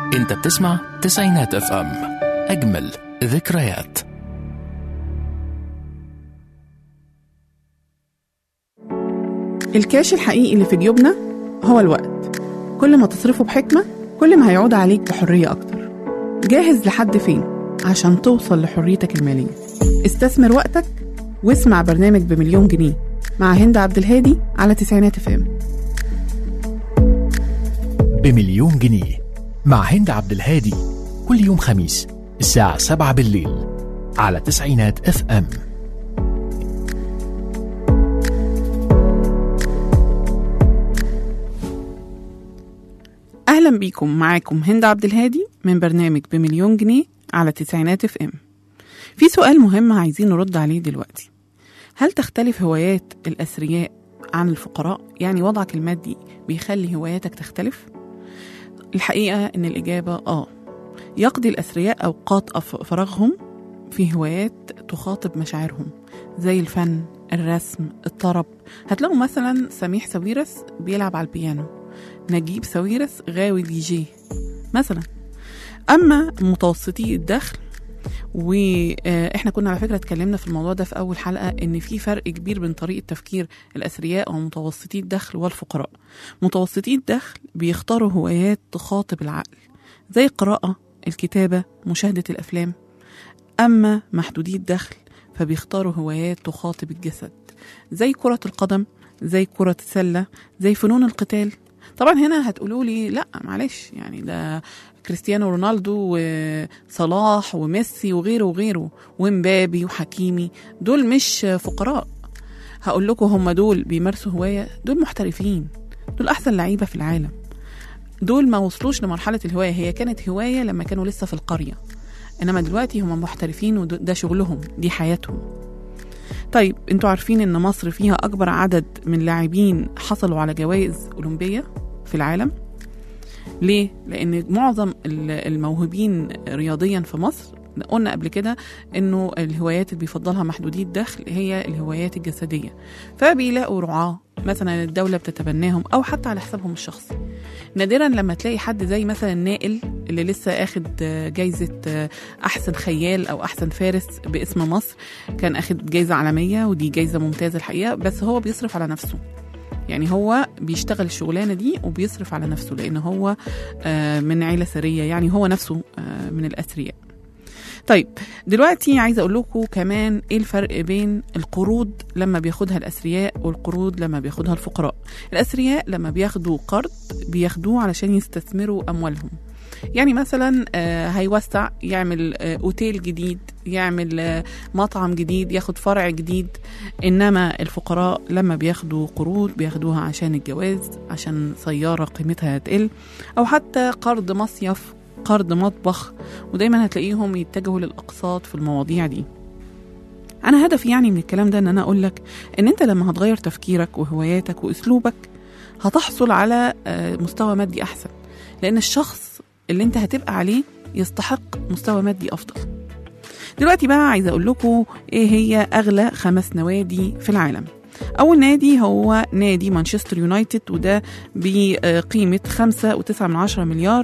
انت بتسمع تسعينات اف ام اجمل ذكريات الكاش الحقيقي اللي في جيوبنا هو الوقت كل ما تصرفه بحكمة كل ما هيعود عليك بحرية أكتر جاهز لحد فين عشان توصل لحريتك المالية استثمر وقتك واسمع برنامج بمليون جنيه مع هند عبد الهادي على تسعينات اف ام بمليون جنيه مع هند عبد الهادي كل يوم خميس الساعة 7 بالليل على تسعينات اف ام أهلا بيكم معاكم هند عبد الهادي من برنامج بمليون جنيه على تسعينات اف ام في سؤال مهم عايزين نرد عليه دلوقتي هل تختلف هوايات الأثرياء عن الفقراء؟ يعني وضعك المادي بيخلي هواياتك تختلف؟ الحقيقة إن الإجابة آه يقضي الأثرياء أوقات أف- فراغهم في هوايات تخاطب مشاعرهم زي الفن الرسم الطرب هتلاقوا مثلا سميح ساويرس بيلعب على البيانو نجيب ساويرس غاوي دي جي مثلا اما متوسطي الدخل واحنا كنا على فكره اتكلمنا في الموضوع ده في اول حلقه ان في فرق كبير بين طريقه تفكير الاثرياء ومتوسطي الدخل والفقراء متوسطي الدخل بيختاروا هوايات تخاطب العقل زي القراءه الكتابه مشاهده الافلام اما محدودي الدخل فبيختاروا هوايات تخاطب الجسد زي كره القدم زي كره السله زي فنون القتال طبعا هنا هتقولوا لي لا معلش يعني ده كريستيانو رونالدو وصلاح وميسي وغيره وغيره ومبابي وحكيمي دول مش فقراء هقول لكم هم دول بيمارسوا هواية دول محترفين دول أحسن لعيبة في العالم دول ما وصلوش لمرحلة الهواية هي كانت هواية لما كانوا لسه في القرية إنما دلوقتي هم محترفين وده شغلهم دي حياتهم طيب انتوا عارفين ان مصر فيها اكبر عدد من لاعبين حصلوا على جوائز اولمبيه في العالم ليه لان معظم ال- الموهوبين رياضيا في مصر قلنا قبل كده انه الهوايات اللي بيفضلها محدودي الدخل هي الهوايات الجسديه فبيلاقوا رعاه مثلا الدوله بتتبناهم او حتى على حسابهم الشخصي نادرا لما تلاقي حد زي مثلا نائل اللي لسه اخد جايزه احسن خيال او احسن فارس باسم مصر كان اخد جايزه عالميه ودي جايزه ممتازه الحقيقه بس هو بيصرف على نفسه يعني هو بيشتغل الشغلانه دي وبيصرف على نفسه لان هو آه، من عيله ثريه يعني هو نفسه آه، من الاثرياء طيب دلوقتي عايزه اقول لكم كمان ايه الفرق بين القروض لما بياخدها الاثرياء والقروض لما بياخدها الفقراء الاثرياء لما بياخدوا قرض بياخدوه علشان يستثمروا اموالهم يعني مثلا آه، هيوسع يعمل آه، اوتيل جديد يعمل آه، مطعم جديد ياخد فرع جديد انما الفقراء لما بياخدوا قروض بياخدوها عشان الجواز عشان سياره قيمتها هتقل او حتى قرض مصيف قرض مطبخ ودايما هتلاقيهم يتجهوا للاقساط في المواضيع دي انا هدفي يعني من الكلام ده ان انا اقول لك ان انت لما هتغير تفكيرك وهواياتك واسلوبك هتحصل على آه، مستوى مادي احسن لان الشخص اللي انت هتبقى عليه يستحق مستوى مادي افضل دلوقتي بقى عايزه اقول لكم ايه هي اغلى خمس نوادي في العالم اول نادي هو نادي مانشستر يونايتد وده بقيمه 5.9 من عشرة مليار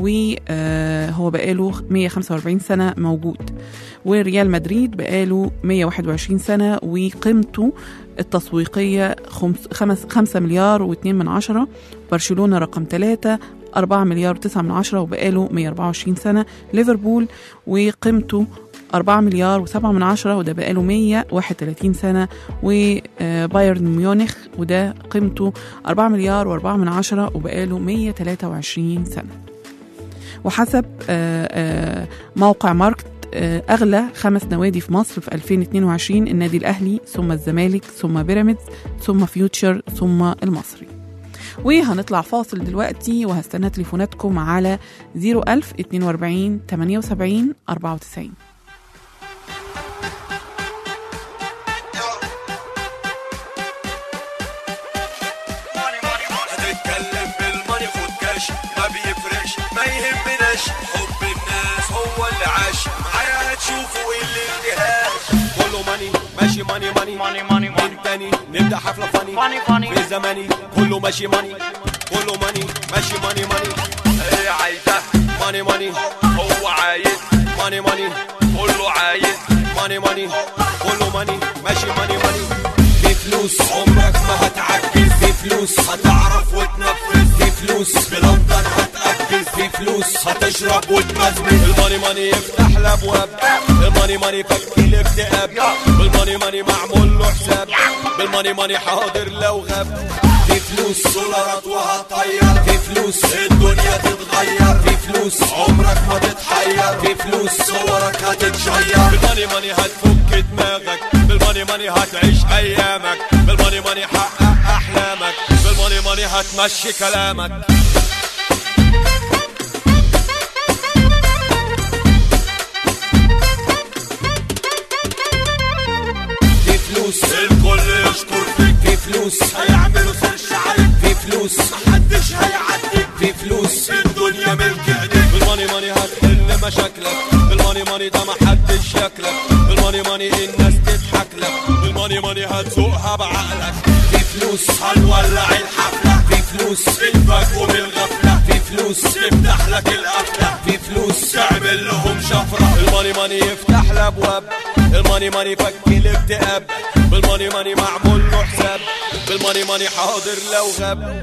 وهو بقاله 145 سنه موجود وريال مدريد بقاله 121 سنه وقيمته التسويقيه 5 مليار و2 من عشرة برشلونه رقم 3 4 مليار و9 من عشرة وبقاله 124 سنة ليفربول وقيمته 4 مليار و7 من عشرة وده بقاله 131 سنة وبايرن ميونخ وده قيمته 4 مليار و4 من عشرة وبقاله 123 سنة وحسب آه، آه، موقع ماركت آه، أغلى خمس نوادي في مصر في 2022 النادي الأهلي ثم الزمالك ثم بيراميدز ثم فيوتشر ثم المصري وهنطلع فاصل دلوقتي وهستنى تليفوناتكم على 01000 42 78 94 هتتكلم بالماني خد كاش ما بيفرقش ما يهمناش حب الناس هو اللي عاش معايا هتشوفوا ايه اللي انتهاش كله ماني ماشي ماني ماني ماني ماني من تاني نبدا حفله فاني فاني فاني في زماني كله ماشي ماني كله ماني ماشي ماني ماني ايه عايزة ماني ماني هو عايز ماني ماني كله عايز ماني ماني كله ماني ماشي ماني ماني في فلوس عمرك ما هتعجز في فلوس هتعرف وتنفذ في فلوس بلندن هتأجز في فلوس هتشرب وتمزمز الماني ماني يفتح الابواب الماني ماني فك الاكتئاب بالماني ماني معمول له حساب بالماني ماني حاضر لو غاب في فلوس دولارات وهتطير في فلوس الدنيا تتغير في فلوس عمرك ما تتحير في فلوس صورك هتتشير بالماني ماني هتفك دماغك بالماني ماني هتعيش ايامك بالماني ماني حقق احلامك بالماني ماني هتمشي كلامك في فلوس الكل يشكر فيك في فلوس هيعملوا سيرش عليك في فلوس محدش هيعديك في فلوس الدنيا ملك ايديك بالماني ماني هتحل مشاكلك بالماني ماني ده محدش شكلك بالماني ماني الناس تضحك لك بالماني ماني هتسوقها بعقلك في فلوس هنولع الحفلة في فلوس الفجر بالغفلة في فلوس تفتح لك القفلة في فلوس تعمل لهم شفرة الماني ماني يفتح الابواب الماني ماني فك الاكتئاب بالماني ماني معمول له حساب بالماني ماني حاضر لو غاب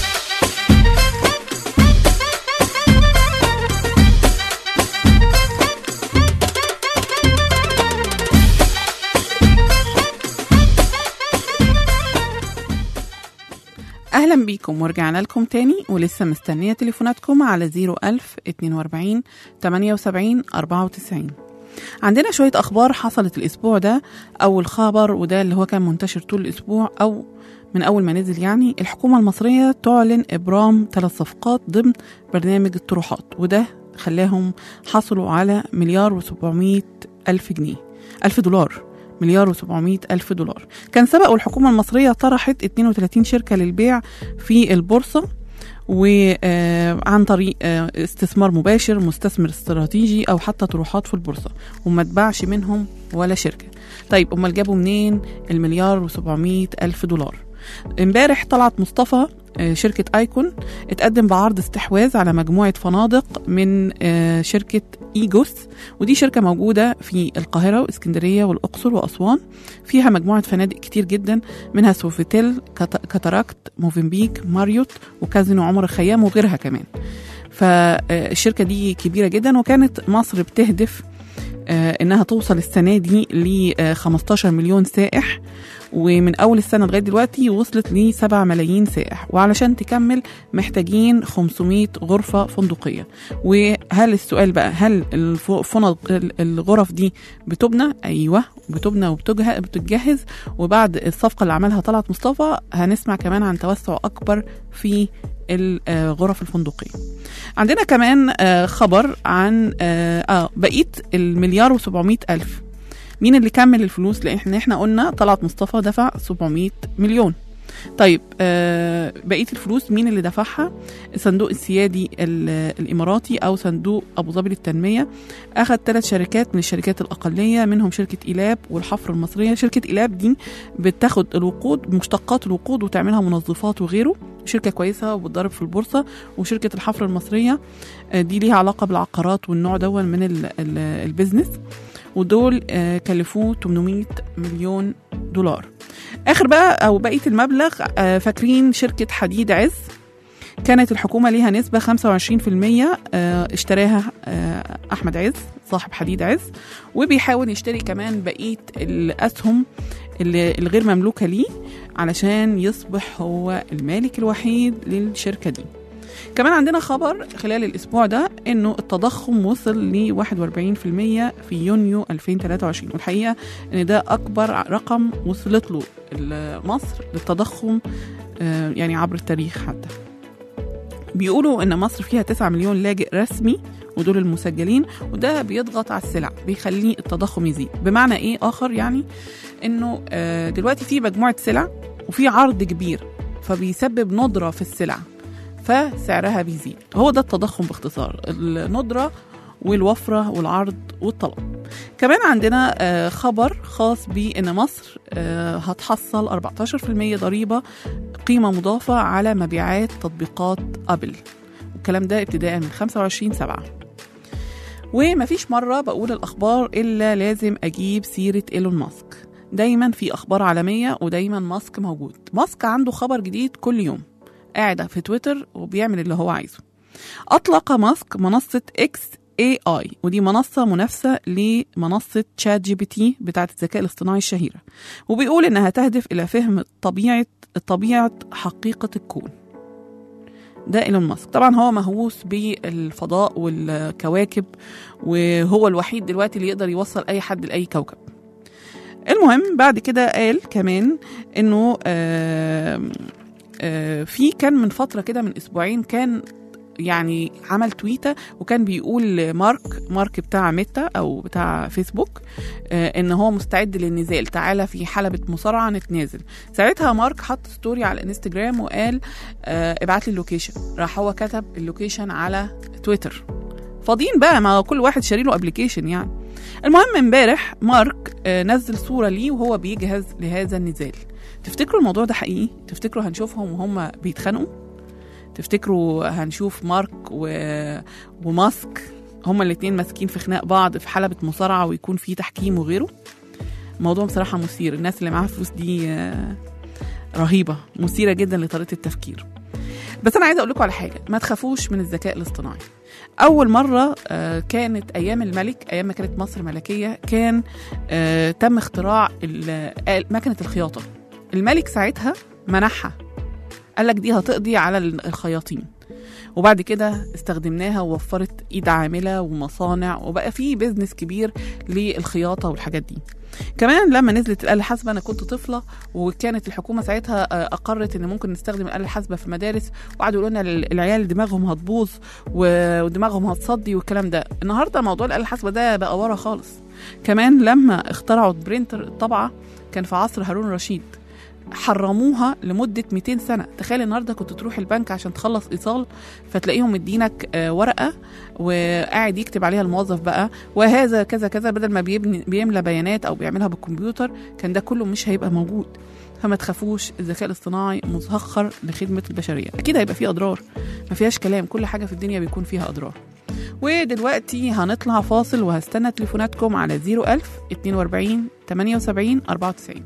أهلا بيكم ورجعنا لكم تاني ولسه مستنية تليفوناتكم على 01000 42 78 94 عندنا شوية أخبار حصلت الأسبوع ده أول خبر وده اللي هو كان منتشر طول الأسبوع أو من أول ما نزل يعني الحكومة المصرية تعلن إبرام ثلاث صفقات ضمن برنامج الطروحات وده خلاهم حصلوا على مليار وسبعمية ألف جنيه ألف دولار مليار و700 ألف دولار كان سبق والحكومة المصرية طرحت 32 شركة للبيع في البورصة وعن طريق آه، استثمار مباشر مستثمر استراتيجي أو حتى طروحات في البورصة وما اتباعش منهم ولا شركة طيب أمال جابوا منين المليار و700 ألف دولار امبارح طلعت مصطفى آه، شركة ايكون اتقدم بعرض استحواذ على مجموعة فنادق من آه، شركة ايجوس ودي شركة موجودة في القاهرة واسكندرية والأقصر وأسوان فيها مجموعة فنادق كتير جدا منها سوفيتيل كات- كاتاراكت موفنبيك ماريوت وكازينو عمر الخيام وغيرها كمان فالشركة دي كبيرة جدا وكانت مصر بتهدف آه، انها توصل السنه دي ل 15 مليون سائح ومن اول السنه لغايه دلوقتي وصلت ل 7 ملايين سائح وعلشان تكمل محتاجين 500 غرفه فندقيه وهل السؤال بقى هل الف- فندق الغرف دي بتبنى ايوه بتبنى وبتجه- وبتتجهز وبعد الصفقه اللي عملها طلعت مصطفى هنسمع كمان عن توسع اكبر في الغرف الفندقيه عندنا كمان آه، خبر عن آه آه، بقيه المليار و700 الف مين اللي كمل الفلوس لان احنا احنا قلنا طلعت مصطفى دفع 700 مليون طيب آه بقيه الفلوس مين اللي دفعها الصندوق السيادي ال- الاماراتي او صندوق ابو ظبي للتنميه اخذ ثلاث شركات من الشركات الاقليه منهم شركه ايلاب والحفر المصريه شركه ايلاب دي بتاخد الوقود مشتقات الوقود وتعملها منظفات وغيره شركه كويسه وبتضرب في البورصه وشركه الحفر المصريه آه، دي ليها علاقه بالعقارات والنوع دون من ال- ال- البيزنس ودول آه، كلفوه 800 مليون دولار اخر بقى او بقيه المبلغ آه، فاكرين شركه حديد عز كانت الحكومة ليها نسبة 25% آه، اشتراها آه، أحمد عز صاحب حديد عز وبيحاول يشتري كمان بقية الأسهم اللي الغير مملوكة ليه علشان يصبح هو المالك الوحيد للشركة دي كمان عندنا خبر خلال الأسبوع ده إنه التضخم وصل ل 41% في يونيو 2023 والحقيقة إن ده أكبر رقم وصلت له مصر للتضخم آه، يعني عبر التاريخ حتى بيقولوا ان مصر فيها 9 مليون لاجئ رسمي ودول المسجلين وده بيضغط على السلع بيخليه التضخم يزيد بمعنى ايه اخر يعني انه آه، دلوقتي في مجموعه سلع وفي عرض كبير فبيسبب ندره في السلع فسعرها بيزيد هو ده التضخم باختصار الندره والوفره والعرض والطلب كمان عندنا آه، خبر خاص بأن مصر آه، هتحصل 14% ضريبة قيمة مضافة على مبيعات تطبيقات أبل والكلام ده ابتداء من 25 سبعة ومفيش مرة بقول الأخبار إلا لازم أجيب سيرة إيلون ماسك دايما في أخبار عالمية ودايما ماسك موجود ماسك عنده خبر جديد كل يوم قاعد في تويتر وبيعمل اللي هو عايزه أطلق ماسك منصة إكس اي اي ودي منصة منافسة لمنصة تشات جي بي تي بتاعة الذكاء الاصطناعي الشهيرة وبيقول إنها تهدف إلى فهم طبيعة طبيعة حقيقة الكون ده ايلون ماسك طبعا هو مهووس بالفضاء والكواكب وهو الوحيد دلوقتي اللي يقدر يوصل اي حد لاي كوكب المهم بعد كده قال كمان انه آم، آه، في كان من فتره كده من اسبوعين كان يعني عمل تويته وكان بيقول لمارك مارك بتاع ميتا او بتاع فيسبوك آه، ان هو مستعد للنزال تعالى في حلبة مصارعة نتنازل ساعتها مارك حط ستوري على الانستجرام وقال آه، ابعت لي اللوكيشن راح هو كتب اللوكيشن على تويتر فاضيين بقى ما كل واحد شاري له ابلكيشن يعني المهم امبارح مارك آه، نزل صورة ليه وهو بيجهز لهذا النزال تفتكروا الموضوع ده حقيقي تفتكروا هنشوفهم وهم بيتخانقوا تفتكروا هنشوف مارك و... وماسك هما الاتنين ماسكين في خناق بعض في حلبة مصارعة ويكون في تحكيم وغيره موضوع بصراحة مثير الناس اللي معاها فلوس دي آه، رهيبة مثيرة جدا لطريقة التفكير بس أنا عايزة أقول لكم على حاجة ما تخافوش من الذكاء الاصطناعي أول مرة آه، كانت أيام الملك أيام ما كانت مصر ملكية كان آه، تم اختراع ال- آه، مكنة الخياطة الملك ساعتها منحها قال لك دي هتقضي على الخياطين وبعد كده استخدمناها ووفرت ايد عامله ومصانع وبقى في بيزنس كبير للخياطه والحاجات دي كمان لما نزلت الاله الحاسبه انا كنت طفله وكانت الحكومه ساعتها آه، اقرت ان ممكن نستخدم الاله الحاسبه في المدارس وقعدوا يقولوا لنا العيال دماغهم هتبوظ و- ودماغهم هتصدي والكلام ده النهارده موضوع الاله الحاسبه ده بقى ورا خالص كمان لما اخترعوا البرينتر الطبعه كان في عصر هارون رشيد حرموها لمدة 200 سنة تخيل النهاردة كنت تروح البنك عشان تخلص إيصال فتلاقيهم مدينك آه، ورقة وقاعد يكتب عليها الموظف بقى وهذا كذا كذا بدل ما بيبني بيملى بيانات أو بيعملها بالكمبيوتر كان ده كله مش هيبقى موجود فما تخافوش الذكاء الاصطناعي مسخر لخدمة البشرية أكيد هيبقى فيه أضرار ما فيهاش كلام كل حاجة في الدنيا بيكون فيها أضرار ودلوقتي هنطلع فاصل وهستنى تليفوناتكم على 01000 42 78 94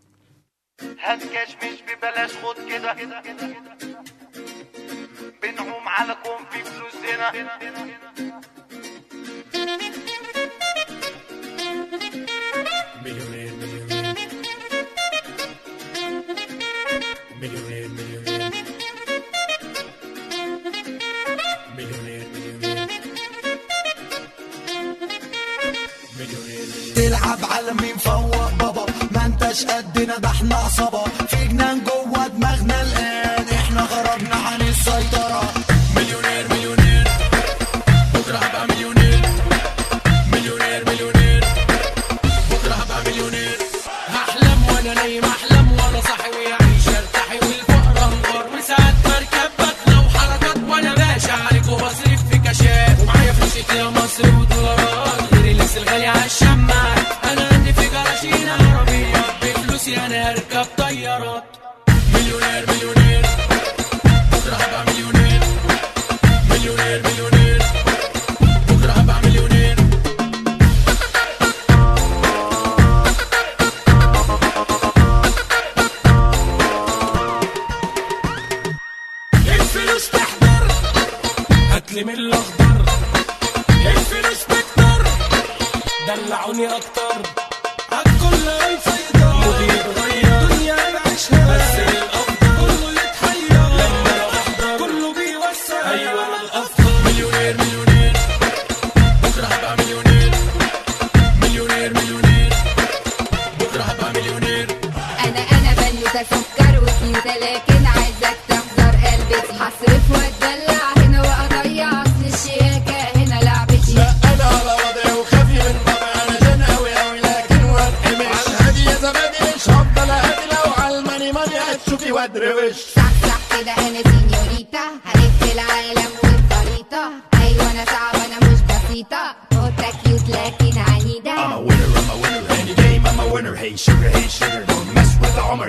هات كاش مش ببلاش خد كده بنعوم على كون في فلوس هنا مليونير مليونير مليونير مليونير مليونير مليونير مليونير تلعب على مين فوق بابا ما انتش قدنا ده احنا عصابة في جنان جوه دماغنا الآن احنا غربنا عن السيطرة مليونير مليونير بكره هبقى مليونير مليونير مليونير بكره هبقى مليونير هحلم وانا نايم احلم وانا صاحي ويعيش ارتاحي والفقر انهار وساعات مركب بطلة وحركات وانا باشا عليك وبصرف في كاشات ومعايا فلوس يا مصر ودولارات غير اللبس الغالي على الشماعات انا عندي في جراشين عربيات بفلوسي انا اركب طيارات مليونير مليونير بكره هبقى مليونير مليونير مليونير بكره هبقى مليونير الفلوس تحضر هاتلي من الاخضر الفلوس تكتر دلعوني اكتر عالكل هيسيطر مودي يتغير دنيا بعيشها بس الافضل كله يتحير لما انا احضر كله بيوسع ايوه انا الافضل مليونير مليونير بكره هبقى مليونير مليونير مليونير بكره هبقى مليونير انا انا بنوتة سكر وكيوتة لكن عايزك تحضر قلبي هصرف واتدلع هنا واضيع اصل الشياكة هنا لعبتي انا على وضعي وخافي من طبعي انا جن اوي اوي لكن واتقمش على الهادي يا زبادي مش هفضل اهدي لو على الماني ماني هتشوفي وادروش صح صح كده انا سينيوريتا هلف العالم والخريطة ايوه انا صعبة انا مش بسيطة قطة كيوت لكن عنيدة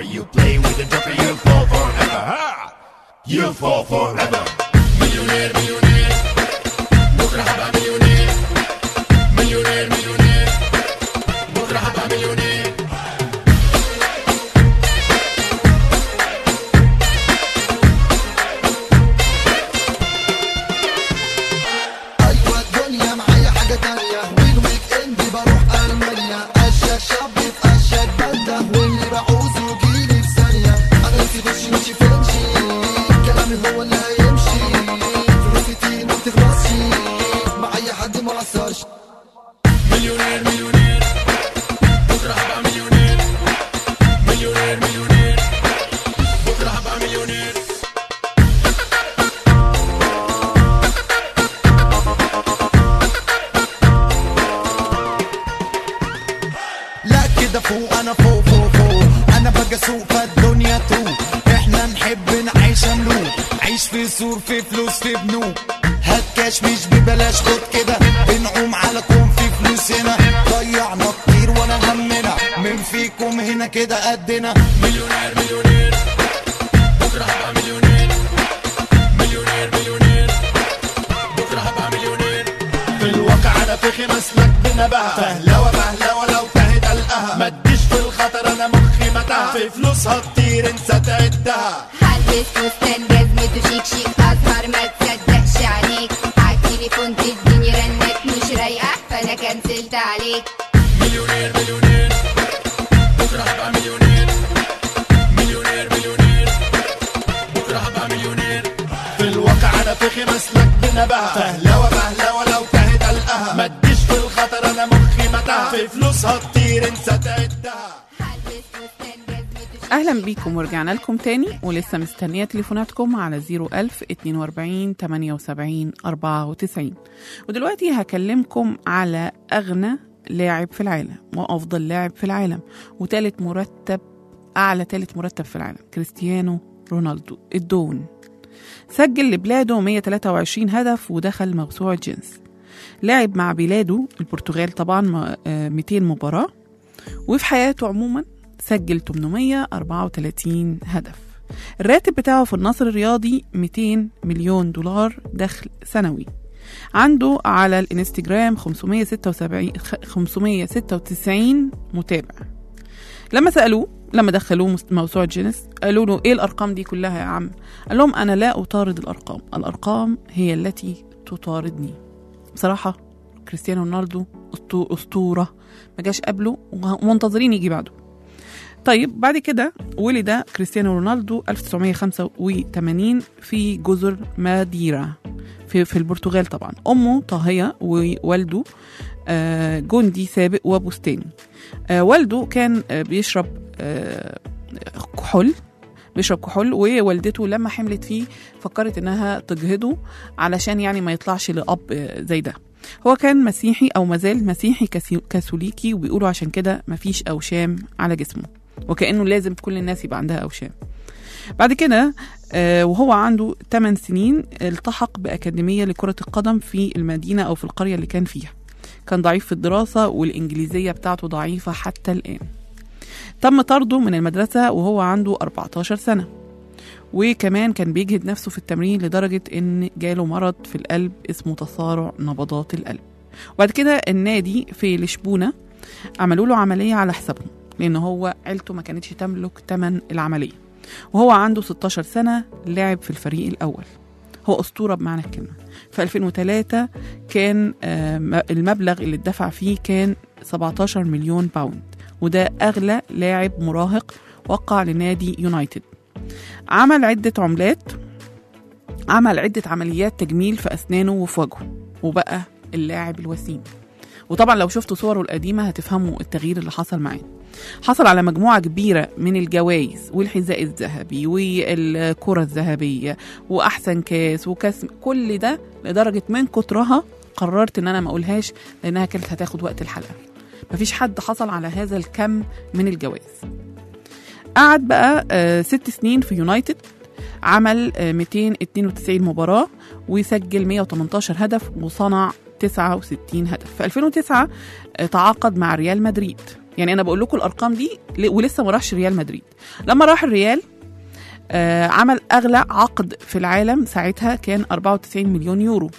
You play with the joker, you fall forever. Ha! You fall forever. مليونير مليونير بكره هبقى مليونير مليونير مليونير بكره هبقى مليونير ايوه الدنيا معايا حاجه تانية والويك اند بروح المانيا اشيك شاب في اشيك بلده واللي بعوزه يجيلي في ثانيه انا نفسي غشي مشي فنشي كلامي هو اللي هيمشي فلوسي كتير ما بتخلصش مع اي حد ما اثرش مليونير مليونير بكره هبقى مليونير مليونير مليونير بكره هبقى مليونير لا كده فوق انا فوق فوق فوق انا بقى اسوق فالدنيا تروق احنا نحب نعيش ملوك عيش في سور في فلوس في بنوك هات كاش مش ببلاش خد كده بنعوم على كون في فلوس هنا ضيعنا كتير ولا همنا من فيكم هنا كده قدنا مليونير مليونير بكره هبقى مليونير مليونير مليونير بكره هبقى مليونير في الواقع انا في خمس لك بنبهة فهلوة بهلوة لو تهت القها ما تجيش في الخطر انا مخي متاهة في فلوسها كتير انسى تعدها هلبس فستان جزمته شيك شيك أزهر ما تصدقش عليك عالتليفون تديني رنك مش رايقة فأنا كنسلت عليك مليونير مليونير بكره هبقى مليونير مليونير مليونير بكره هبقى مليونير في الواقع انا في خمس لك بنبهة فهلوة بهلوة لو تهت القها ما تجيش في الخطر انا مخي متاهة في فلوسها كتير انسى تعدها هلبس فستان جزمته شيك اهلا بيكم ورجعنا لكم تاني ولسه مستنيه تليفوناتكم على 01000 42 78 94 ودلوقتي هكلمكم على اغنى لاعب في العالم وافضل لاعب في العالم وتالت مرتب اعلى تالت مرتب في العالم كريستيانو رونالدو الدون سجل لبلاده 123 هدف ودخل موسوعة جينز لعب مع بلاده البرتغال طبعا م- آه، 200 مباراة وفي حياته عموما سجل 834 هدف الراتب بتاعه في النصر الرياضي 200 مليون دولار دخل سنوي عنده على الانستجرام 576 596 متابع لما سألوه لما دخلوه مس- موسوعة جينيس قالوا له ايه الارقام دي كلها يا عم قال لهم انا لا اطارد الارقام الارقام هي التي تطاردني بصراحة كريستيانو رونالدو أسطو- اسطورة ما جاش قبله ومنتظرين يجي بعده طيب بعد كده ولد كريستيانو رونالدو 1985 في جزر ماديرا في, في البرتغال طبعا أمه طاهية ووالده آه، جندي سابق وبستاني آه، والده كان آه، بيشرب آه، كحول بيشرب كحول ووالدته لما حملت فيه فكرت انها تجهضه علشان يعني ما يطلعش لأب آه، زي ده هو كان مسيحي او مازال مسيحي كاسي- كاثوليكي وبيقولوا عشان كده مفيش اوشام على جسمه وكانه لازم كل الناس يبقى عندها اوشام بعد كده آه، وهو عنده 8 سنين التحق بأكاديمية لكرة القدم في المدينة أو في القرية اللي كان فيها كان ضعيف في الدراسة والإنجليزية بتاعته ضعيفة حتى الآن تم طرده من المدرسة وهو عنده 14 سنة وكمان كان بيجهد نفسه في التمرين لدرجة إن جاله مرض في القلب اسمه تصارع نبضات القلب وبعد كده النادي في لشبونة عملوا له عملية على حسابهم لأن هو عيلته ما كانتش تملك تمن العملية وهو عنده 16 سنة لعب في الفريق الأول هو أسطورة بمعنى الكلمة في 2003 كان آه، م- المبلغ اللي اتدفع فيه كان 17 مليون باوند وده أغلى لاعب مراهق وقع لنادي يونايتد عمل عدة عملات عمل عدة عمليات تجميل في أسنانه وفي وجهه وبقى اللاعب الوسيم وطبعا لو شفتوا صوره القديمة هتفهموا التغيير اللي حصل معاه حصل على مجموعة كبيرة من الجوائز والحذاء الذهبي والكرة الذهبية وأحسن كاس وكاس كل ده لدرجة من كترها قررت إن أنا ما أقولهاش لأنها كانت هتاخد وقت الحلقة مفيش حد حصل على هذا الكم من الجوائز قعد بقى آه، ست سنين في يونايتد عمل آه، 292 مباراة وسجل 118 هدف وصنع 69 هدف في 2009 آه، تعاقد مع ريال مدريد يعني انا بقول لكم الارقام دي ل- ولسه ما راحش ريال مدريد لما راح الريال آه عمل اغلى عقد في العالم ساعتها كان 94 مليون يورو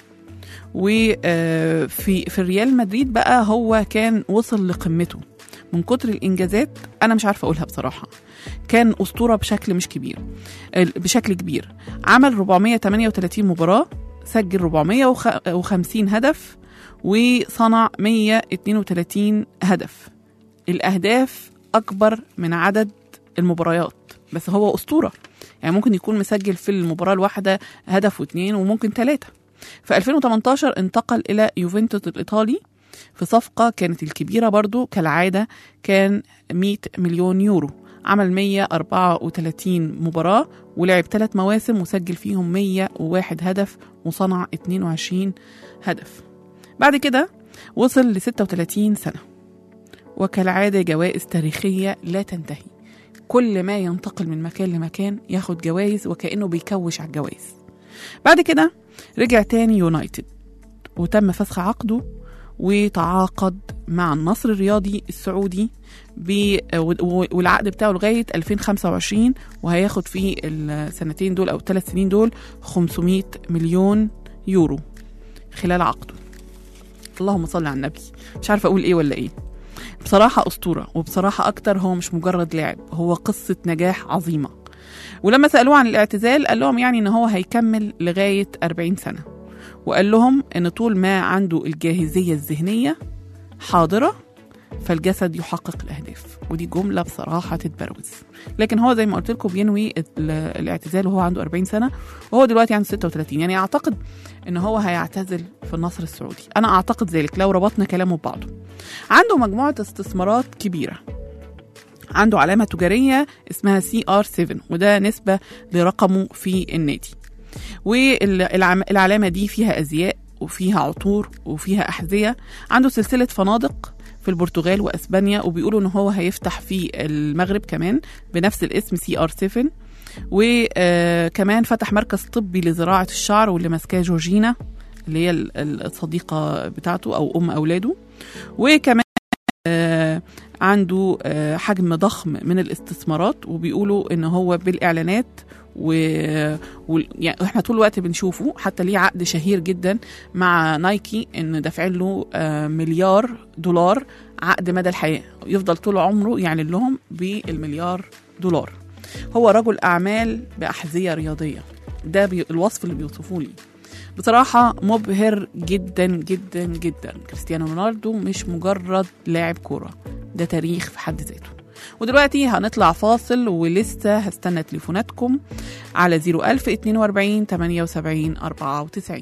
وفي في الريال مدريد بقى هو كان وصل لقمته من كتر الانجازات انا مش عارفه اقولها بصراحه كان اسطوره بشكل مش كبير ال- بشكل كبير عمل 438 مباراه سجل 450 هدف وصنع 132 هدف الاهداف اكبر من عدد المباريات بس هو اسطوره يعني ممكن يكون مسجل في المباراه الواحده هدف واثنين وممكن ثلاثه في 2018 انتقل الى يوفنتوس الايطالي في صفقه كانت الكبيره برضو كالعاده كان 100 مليون يورو عمل 134 مباراه ولعب ثلاث مواسم وسجل فيهم 101 هدف وصنع 22 هدف بعد كده وصل ل 36 سنه وكالعادة جوائز تاريخية لا تنتهي كل ما ينتقل من مكان لمكان ياخد جوائز وكأنه بيكوش على الجوائز بعد كده رجع تاني يونايتد وتم فسخ عقده وتعاقد مع النصر الرياضي السعودي ب و- والعقد بتاعه لغاية 2025 وهياخد في السنتين دول أو الثلاث سنين دول 500 مليون يورو خلال عقده اللهم صل على النبي مش عارفة أقول إيه ولا إيه بصراحة أسطورة وبصراحة أكتر هو مش مجرد لاعب هو قصة نجاح عظيمة ولما سألوه عن الاعتزال قال لهم يعني إن هو هيكمل لغاية 40 سنة وقال لهم إن طول ما عنده الجاهزية الذهنية حاضرة فالجسد يحقق الأهداف ودي جملة بصراحة تتبروز لكن هو زي ما قلت لكم بينوي ال- الاعتزال وهو عنده 40 سنة وهو دلوقتي عنده 36 يعني أعتقد إن هو هيعتزل في النصر السعودي أنا أعتقد ذلك لو ربطنا كلامه ببعضه عنده مجموعة استثمارات كبيرة عنده علامة تجارية اسمها سي ار 7 وده نسبة لرقمه في النادي والعلامة دي فيها أزياء وفيها عطور وفيها أحذية عنده سلسلة فنادق في البرتغال وأسبانيا وبيقولوا إن هو هيفتح في المغرب كمان بنفس الاسم سي ار 7 وكمان فتح مركز طبي لزراعة الشعر واللي ماسكاه جورجينا اللي هي ال- ال- الصديقة بتاعته أو أم أولاده وكمان آه، عنده آه، حجم ضخم من الاستثمارات وبيقولوا ان هو بالاعلانات و... و... يعني احنا طول الوقت بنشوفه حتى ليه عقد شهير جدا مع نايكي ان دافعين له آه، مليار دولار عقد مدى الحياه يفضل طول عمره يعلن لهم بالمليار دولار هو رجل اعمال باحذيه رياضيه ده بي... الوصف اللي بيوصفوه لي بصراحة مبهر جدا جدا جدا كريستيانو رونالدو مش مجرد لاعب كورة ده تاريخ في حد ذاته ودلوقتي هنطلع فاصل ولسه هستنى تليفوناتكم على 01042 78 94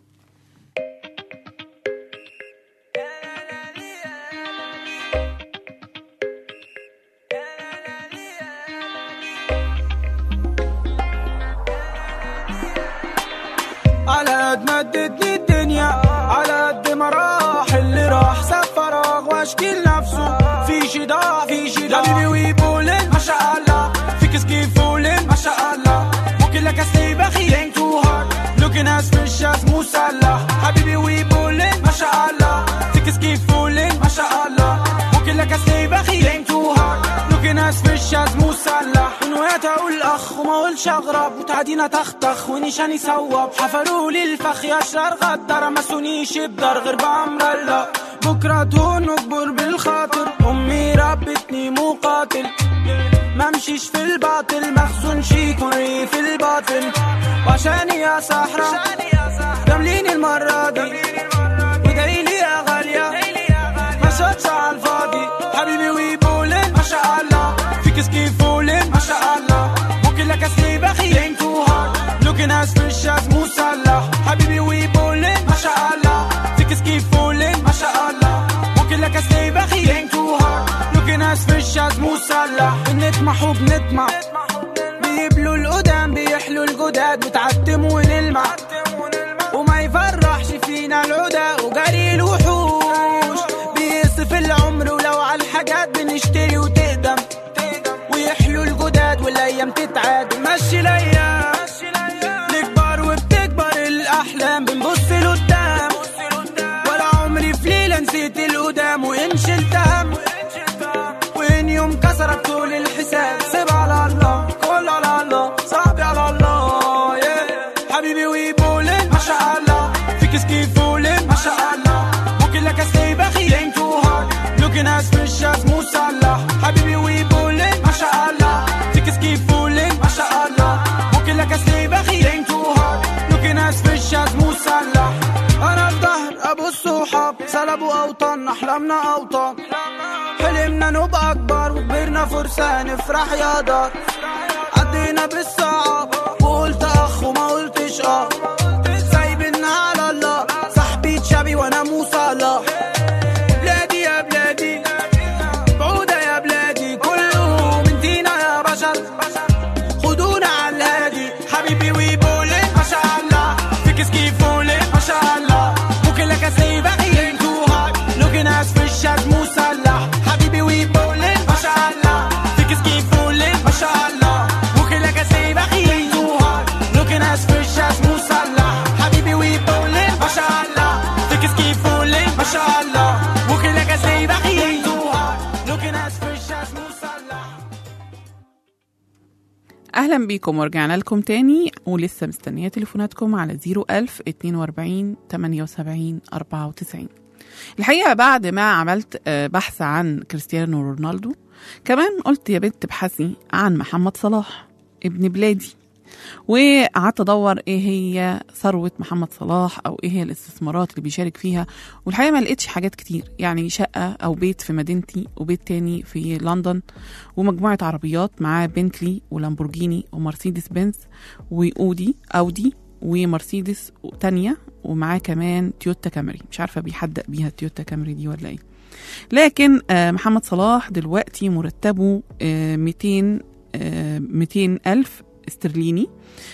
على قد ما ادتني الدنيا على قد ما راح اللي راح ساب فراغ واشكيل نفسه في شي ضاع في شي ضاع حبيبي ويبولن ما شاء الله فيك سكيف فولن ما شاء الله ممكن لك استي بخيل تو هارد looking as fresh as مسلح حبيبي ويبولن ما شاء الله فيك سكيف فولن ما شاء الله ممكن لك استي بخيل تو هارد looking as fresh as مسلح ونويت اقول اخ وما اقولش اغرب وتعدينا تختخ ونشاني صوب حفروا لي الفخ يا شرار غدر مسونيش بدار غير بامر الله بكره تهون اكبر بالخاطر امي ربتني مقاتل ما امشيش في الباطل مخزون شي يكون في الباطل وعشاني يا صحراء جامليني المرة دي ودايلي يا غالية ما صوتش على الفاضي حبيبي ويبولن ما شاء الله فيك سكيف فولن ما شاء الله ممكن لك اسلي بخيل تو هارد looking as fresh as مسلح حبيبي ويبولن ما شاء الله فيك سكيف فولن ما شاء الله ممكن لك اسلي بخيل تو هارد looking as fresh as مسلح بنطمح وبنطمع بيبلوا القدام بيحلوا الجداد بتعتم ونلمع وما يفرحش فينا العدا وجري الوحوش بيصف العمر ولو على الحاجات بنشتري وتقدم ويحلوا الجداد والايام تتعاد مشي الايام نكبر وبتكبر الاحلام بنبص لقدام ولا عمري في ليله نسيت القدام وان شلت هم حبيبي ويبولن ما شاء الله فيك سكيفولن ما شاء الله ممكن لك stay بخي ain't too hard looking as fresh as مو صلاح حبيبي ويبولن ما شاء الله فيك سكيفولن ما شاء الله ممكن لك stay بخي ain't too hard looking as fresh as مو صلاح انا الظهر ابو الصحاب سلبوا اوطان احلامنا اوطان حلمنا نبقى اكبر وكبرنا فرسان نفرح يا دار عدينا بالصعب وقلت اخ وما قلتش اه سايبنا على الله صاحبي تشابي وانا مو صلاح بلادي يا بلادي بعودة يا بلادي كله من دينا يا بشر خدونا على الهادي حبيبي ويبولي ما شاء الله فيك سكيفولي ما شاء الله ممكن لك اسيب اي تو هارد looking as fresh as مو صلاح حبيبي ويبولي ما شاء الله فيك سكيفولي ما شاء الله ممكن لك اسيب اي تو هارد looking as fresh as مو صلاح حبيبي ويبولي ما شاء الله فيك سكيفولي ما شاء الله ممكن لك اسيب اي تو هارد looking as fresh as مو صلاح اهلا بيكم ورجعنا لكم تاني ولسه مستنيه تليفوناتكم على 01000 42 78 94 الحقيقه بعد ما عملت آه، بحث عن كريستيانو رونالدو كمان قلت يا بنت ابحثي عن محمد صلاح ابن بلادي وقعدت ادور ايه هي ثروه محمد صلاح او ايه هي الاستثمارات اللي بيشارك فيها والحقيقه ما لقيتش حاجات كتير يعني شقه او بيت في مدينتي وبيت تاني في لندن ومجموعه عربيات معاه بنتلي ولامبورجيني ومرسيدس بنز واودي اودي ومرسيدس تانية ومعاه كمان تويوتا كامري مش عارفه بيحدق بيها التويوتا كامري دي ولا ايه لكن آه، محمد صلاح دلوقتي مرتبه آه، 200 آه، 200 ألف استرليني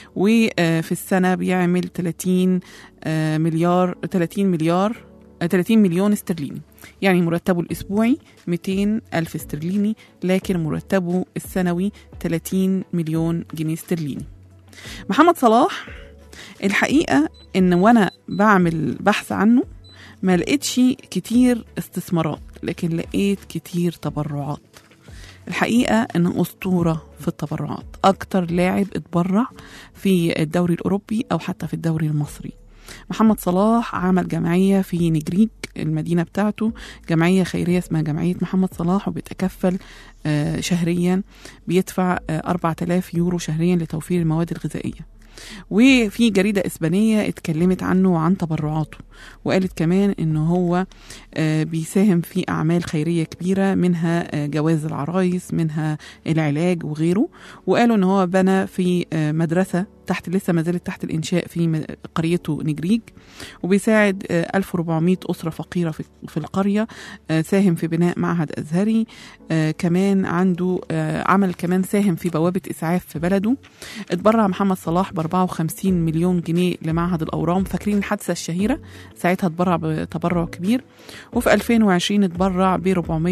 وفي السنة بيعمل 30 آه، مليار 30 مليار آه، 30 مليون استرليني يعني مرتبه الأسبوعي 200 ألف استرليني لكن مرتبه السنوي 30 مليون جنيه استرليني محمد صلاح الحقيقة إن وأنا بعمل بحث عنه ما لقيتش كتير استثمارات لكن لقيت كتير تبرعات الحقيقة إن أسطورة في التبرعات أكتر لاعب اتبرع في الدوري الأوروبي أو حتى في الدوري المصري محمد صلاح عمل جمعية في نجريج المدينة بتاعته جمعية خيرية اسمها جمعية محمد صلاح وبيتكفل آه، شهريا بيدفع آه، 4000 يورو شهريا لتوفير المواد الغذائية وفي جريدة إسبانية اتكلمت عنه وعن تبرعاته وقالت كمان إنه هو آه، بيساهم في أعمال خيرية كبيرة منها آه، جواز العرايس منها العلاج وغيره وقالوا إن هو بنى في آه، مدرسة تحت لسه ما زالت تحت الإنشاء في م- قريته نجريج وبيساعد آه، 1400 أسرة فقيرة في في القرية آه، ساهم في بناء معهد أزهري آه، كمان عنده آه، عمل كمان ساهم في بوابة إسعاف في بلده اتبرع محمد صلاح ب 54 مليون جنيه لمعهد الأورام فاكرين الحادثة الشهيرة ساعتها اتبرع بتبرع كبير وفي 2020 اتبرع ب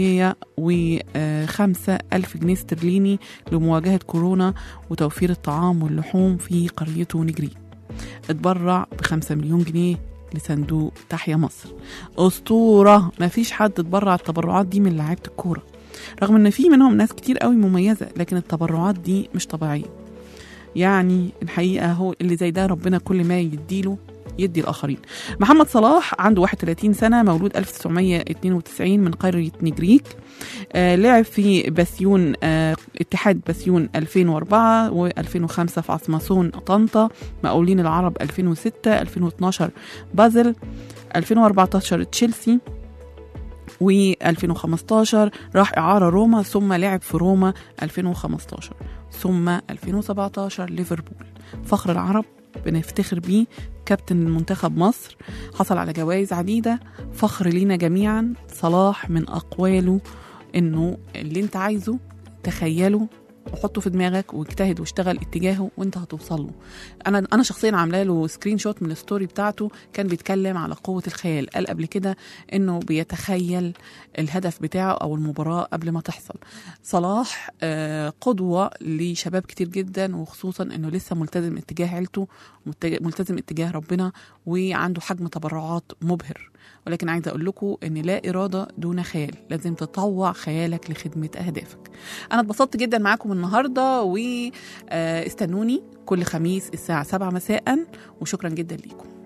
405 ألف جنيه استرليني لمواجهة كورونا وتوفير الطعام واللحوم في قريته نجري اتبرع ب 5 مليون جنيه لصندوق تحيا مصر أسطورة مفيش حد اتبرع التبرعات دي من لعيبة الكورة رغم ان في منهم ناس كتير قوي مميزة لكن التبرعات دي مش طبيعية يعني الحقيقة هو اللي زي ده ربنا كل ما يديله يدي الآخرين محمد صلاح عنده 31 سنة مولود 1992 من قرية نجريك آه لعب في بسيون آه اتحاد بسيون 2004 و2005 في عصمصون طنطا مقاولين العرب 2006 2012 بازل 2014 تشيلسي و2015 راح إعارة روما ثم لعب في روما 2015 ثم 2017 ليفربول فخر العرب بنفتخر بيه كابتن منتخب مصر حصل على جوائز عديدة فخر لينا جميعا صلاح من أقواله إنه اللي أنت عايزه تخيله وحطه في دماغك واجتهد واشتغل اتجاهه وانت هتوصل له انا انا شخصيا عامله له سكرين شوت من الستوري بتاعته كان بيتكلم على قوه الخيال قال قبل كده انه بيتخيل الهدف بتاعه او المباراه قبل ما تحصل صلاح آه، قدوه لشباب كتير جدا وخصوصا انه لسه ملتزم اتجاه عيلته متج- ملتزم اتجاه ربنا وعنده حجم تبرعات مبهر ولكن عايزه اقول لكم ان لا اراده دون خيال لازم تطوع خيالك لخدمه اهدافك انا اتبسطت جدا معاكم النهارده واستنوني كل خميس الساعة 7 مساء وشكرا جدا ليكم